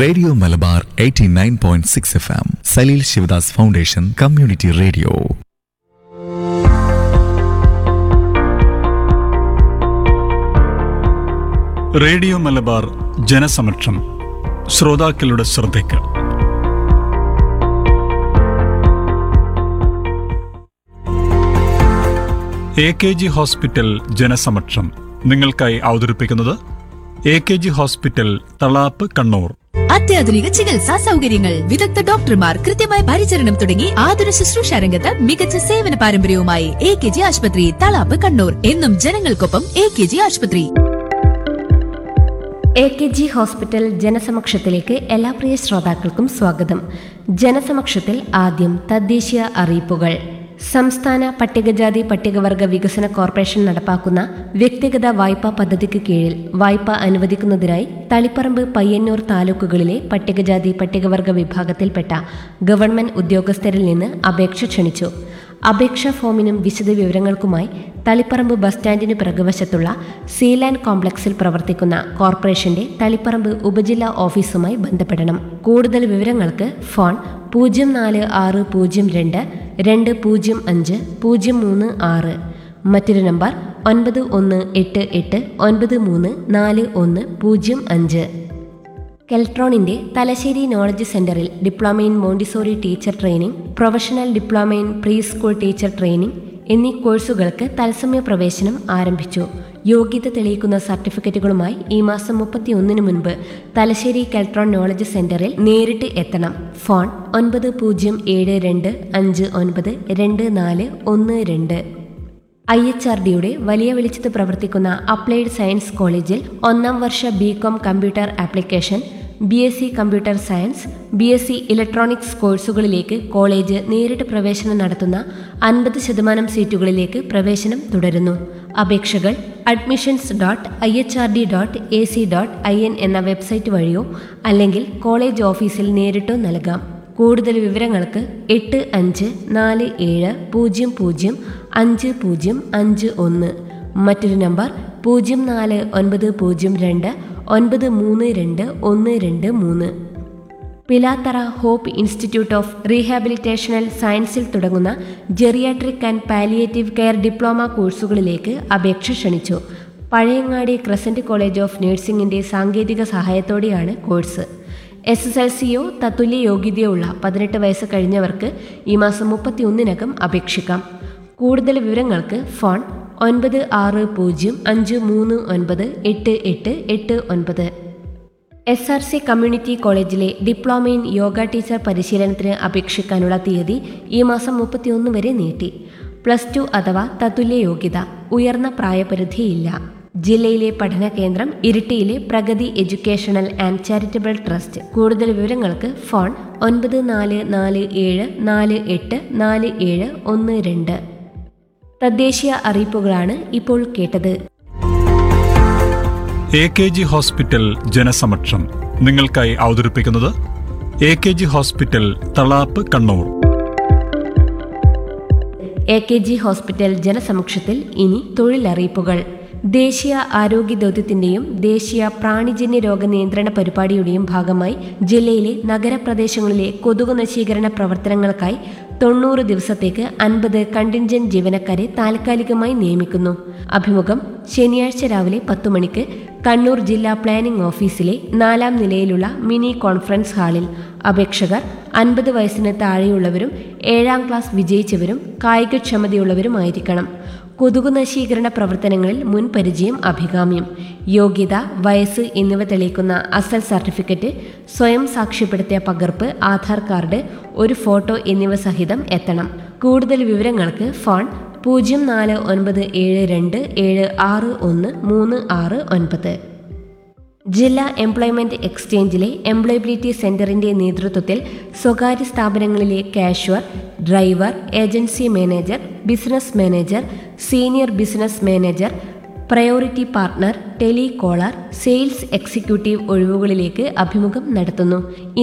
radio Malabar 89.6 point six F M Saleel Sivadas foundation community radio radio Malabar ജനസമക്ഷം ശ്രോതാക്കളുടെ ശ്രദ്ധയ്ക്ക് എ കെ ജി ഹോസ്പിറ്റൽ ജനസമക്ഷം നിങ്ങൾക്കായി അവതരിപ്പിക്കുന്നത് A K G hospital Thalap Kannur അത്യാധുനിക ചികിത്സാ സൗകര്യങ്ങൾ വിദഗ്ധ ഡോക്ടർമാർ കൃത്യമായ പരിചരണം തുടങ്ങി ആതുര ശുശ്രൂഷ രംഗത്ത് മികച്ച സേവന പാരമ്പര്യവുമായി എ കെ ജി ആശുപത്രി തളാപ്പ് കണ്ണൂർ എന്നും ജനങ്ങൾക്കൊപ്പം എ കെ ജി ആശുപത്രി എ കെ ജി ഹോസ്പിറ്റൽ ജനസമക്ഷത്തിലേക്ക് എല്ലാ പ്രിയ ശ്രോതാക്കൾക്കും സ്വാഗതം ജനസമക്ഷത്തിൽ ആദ്യം തദ്ദേശീയ അറിയിപ്പുകൾ സംസ്ഥാന പട്ടികജാതി പട്ടികവർഗ വികസന കോർപ്പറേഷൻ നടപ്പാക്കുന്ന വ്യക്തിഗത വായ്പാ പദ്ധതിക്ക് കീഴിൽ വായ്പ അനുവദിക്കുന്നതിനായി തളിപ്പറമ്പ് പയ്യന്നൂർ താലൂക്കുകളിലെ പട്ടികജാതി പട്ടികവർഗ വിഭാഗത്തിൽപ്പെട്ട ഗവൺമെന്റ് ഉദ്യോഗസ്ഥരിൽ നിന്ന് അപേക്ഷ ക്ഷണിച്ചു അപേക്ഷാ ഫോമിനും വിശദവിവരങ്ങൾക്കുമായി തളിപ്പറമ്പ് ബസ് സ്റ്റാൻഡിന് പിറകുവശത്തുള്ള സീലാൻഡ് കോംപ്ലക്സിൽ പ്രവർത്തിക്കുന്ന കോർപ്പറേഷന്റെ തളിപ്പറമ്പ് ഉപജില്ലാ ഓഫീസുമായി ബന്ധപ്പെടണം കൂടുതൽ വിവരങ്ങൾക്ക് ഫോൺ പൂജ്യം നാല് ആറ് പൂജ്യം രണ്ട് രണ്ട് പൂജ്യം അഞ്ച് പൂജ്യം മൂന്ന് ആറ് മറ്റൊരു നമ്പർ ഒൻപത് ഒന്ന് എട്ട് എട്ട് ഒൻപത് മൂന്ന് നാല് ഒന്ന് പൂജ്യം അഞ്ച് കെൽട്രോണിന്റെ തലശ്ശേരി നോളജ് സെന്ററിൽ diploma in Montessori teacher training professional diploma in pre school teacher training എന്നീ കോഴ്സുകൾക്ക് തത്സമയ പ്രവേശനം ആരംഭിച്ചു യോഗ്യത തെളിയിക്കുന്ന സർട്ടിഫിക്കറ്റുകളുമായി ഈ മാസം മുപ്പത്തിയൊന്നിന് മുൻപ് തലശ്ശേരി കെൽട്രോൺ നോളജ് സെന്ററിൽ നേരിട്ട് എത്തണം ഫോൺ ഒൻപത് പൂജ്യം ഏഴ് രണ്ട് അഞ്ച് ഒൻപത് രണ്ട് നാല് ഒന്ന് രണ്ട് ഐ എച്ച് ആർ ഡിയുടെ വലിയ വെളിച്ചത്ത് പ്രവർത്തിക്കുന്ന അപ്ലൈഡ് സയൻസ് കോളേജിൽ ഒന്നാം വർഷ B com computer application B S C computer science B S C electronics കോഴ്സുകളിലേക്ക് കോളേജ് നേരിട്ട് പ്രവേശനം നടത്തുന്ന അൻപത് ശതമാനം സീറ്റുകളിലേക്ക് പ്രവേശനം തുടരുന്നു അപേക്ഷകൾ admissions dot I H R D dot A C dot I N എന്ന വെബ്സൈറ്റ് വഴിയോ അല്ലെങ്കിൽ കോളേജ് ഓഫീസിൽ നേരിട്ടോ നൽകാം കൂടുതൽ വിവരങ്ങൾക്ക് എട്ട് അഞ്ച് നാല് ഏഴ് പൂജ്യം പൂജ്യം അഞ്ച് പൂജ്യം അഞ്ച് ഒന്ന് മറ്റൊരു നമ്പർ പൂജ്യം നാല് ഒൻപത് പൂജ്യം രണ്ട് ഒൻപത് മൂന്ന് രണ്ട് ഒന്ന് രണ്ട് മൂന്ന് Pilathara hope institute of rehabilitational സയൻസിൽ തുടങ്ങുന്ന geriatric and palliative care diploma കോഴ്സുകളിലേക്ക് അപേക്ഷ ക്ഷണിച്ചു പഴയങ്ങാടി ക്രസന്റ് കോളേജ് ഓഫ് നഴ്സിംഗിന്റെ സാങ്കേതിക സഹായത്തോടെയാണ് കോഴ്സ് എസ് എസ് എൽ സിയോ തത്തുല്യ യോഗ്യതയോ ഉള്ള പതിനെട്ട് വയസ്സ് കഴിഞ്ഞവർക്ക് ഈ മാസം മുപ്പത്തിയൊന്നിനകം അപേക്ഷിക്കാം കൂടുതൽ വിവരങ്ങൾക്ക് ഫോൺ ഒൻപത് ആറ് പൂജ്യം അഞ്ച് മൂന്ന് ഒൻപത് എട്ട് എട്ട് എട്ട് ഒൻപത് എസ് ആർ സി കമ്മ്യൂണിറ്റി കോളേജിലെ ഡിപ്ലോമ ഇൻ യോഗ ടീച്ചർ പരിശീലനത്തിന് അപേക്ഷിക്കാനുള്ള തീയതി ഈ മാസം മുപ്പത്തിയൊന്ന് വരെ നീട്ടി പ്ലസ് ടു അഥവാ തത്തുല്യ യോഗ്യത ഉയർന്ന പ്രായപരിധിയില്ല ജില്ലയിലെ പഠന കേന്ദ്രം ഇരിട്ടിയിലെ Pragathi educational and charitable trust കൂടുതൽ വിവരങ്ങൾക്ക് ഫോൺ ഒൻപത് നാല് നാല് ഏഴ് നാല് എട്ട് നാല് ഏഴ് ഒന്ന് രണ്ട് തദ്ദേശീയ അറിയിപ്പുകളാണ് ഇപ്പോൾ കേട്ടത് എ കെ ജി ഹോസ്പിറ്റൽ ജനസമക്ഷം നിങ്ങൾക്കായി അവതരിപ്പിക്കുന്നത് A K G hospital Thalap Kannur A K G hospital ജനസമക്ഷത്തിൽ ഇനി തൊഴിലറിയിപ്പുകൾ ദേശീയ ആരോഗ്യ ദൗത്യത്തിന്റെയും ദേശീയ പ്രാണിജന്യ രോഗ നിയന്ത്രണ പരിപാടിയുടെയും ഭാഗമായി ജില്ലയിലെ നഗരപ്രദേശങ്ങളിലെ കൊതുക് നശീകരണ പ്രവർത്തനങ്ങൾക്കായി തൊണ്ണൂറ് ദിവസത്തേക്ക് അൻപത് കണ്ടിൻജന്റ് ജീവനക്കാരെ താൽക്കാലികമായി നിയമിക്കുന്നു അഭിമുഖം ശനിയാഴ്ച രാവിലെ പത്തു മണിക്ക് കണ്ണൂർ ജില്ലാ പ്ലാനിംഗ് ഓഫീസിലെ നാലാം നിലയിലുള്ള മിനി കോൺഫറൻസ് ഹാളിൽ അപേക്ഷകർ അൻപത് വയസ്സിന് താഴെയുള്ളവരും ഏഴാം ക്ലാസ് വിജയിച്ചവരും കായികക്ഷമതയുള്ളവരുമായിരിക്കണം കൊതുകു നശീകരണ പ്രവർത്തനങ്ങളിൽ മുൻ പരിചയം അഭികാമ്യം യോഗ്യത വയസ്സ് എന്നിവ തെളിയിക്കുന്ന അസൽ സർട്ടിഫിക്കറ്റ് സ്വയം സാക്ഷ്യപ്പെടുത്തിയ പകർപ്പ് ആധാർ കാർഡ് ഒരു ഫോട്ടോ എന്നിവ സഹിതം എത്തണം കൂടുതൽ വിവരങ്ങൾക്ക് ഫോൺ പൂജ്യം നാല് ഒൻപത് ഏഴ് രണ്ട് ഏഴ് ആറ് ഒന്ന് മൂന്ന് ആറ് ഒൻപത് ജില്ലാ എംപ്ലോയ്മെന്റ് എക്സ്ചേഞ്ചിലെ എംപ്ലോയബിലിറ്റി സെന്ററിന്റെ നേതൃത്വത്തിൽ സ്വകാര്യ സ്ഥാപനങ്ങളിലെ casual driver agency manager business manager senior business manager priority partner telecaller sales executive ഒഴിവുകളിലേക്ക് അഭിമുഖം നടത്തുന്നു